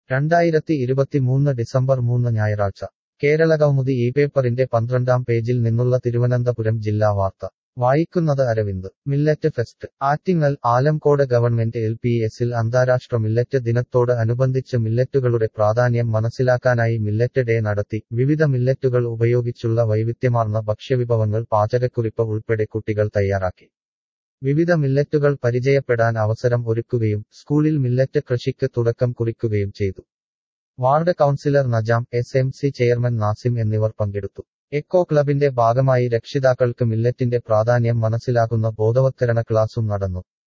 രണ്ടായിരത്തി ഇരുപത്തിമൂന്ന് ഡിസംബർ മൂന്ന് ഞായറാഴ്ച കേരളകൗമുദി ഈ പേപ്പറിന്റെ പന്ത്രണ്ടാം പേജിൽ നിന്നുള്ള തിരുവനന്തപുരം ജില്ലാ വാർത്ത വായിക്കുന്നത് Aravind millet fest Attingal Alamcode government L P എസിൽ അന്താരാഷ്ട്ര മില്ലറ്റ് ദിനത്തോട് അനുബന്ധിച്ച് മില്ലറ്റുകളുടെ പ്രാധാന്യം മനസ്സിലാക്കാനായി മില്ലറ്റ് ഡേ നടത്തി വിവിധ മില്ലറ്റുകൾ ഉപയോഗിച്ചുള്ള വൈവിധ്യമാർന്ന ഭക്ഷ്യവിഭവങ്ങൾ പാചകക്കുറിപ്പ് ഉൾപ്പെടെ കുട്ടികൾ തയ്യാറാക്കി വിവിധ മില്ലറ്റുകൾ പരിചയപ്പെടാൻ അവസരം ഒരുക്കുകയും സ്കൂളിൽ മില്ലറ്റ് കൃഷിക്ക് തുടക്കം കുറിക്കുകയും ചെയ്തു ward councillor Najam S M C chairman Nasim എന്നിവർ പങ്കെടുത്തു എക്കോ ക്ലബിന്റെ ഭാഗമായി രക്ഷിതാക്കൾക്ക് മില്ലറ്റിന്റെ പ്രാധാന്യം മനസ്സിലാക്കുന്ന ബോധവത്കരണ ക്ലാസും നടന്നു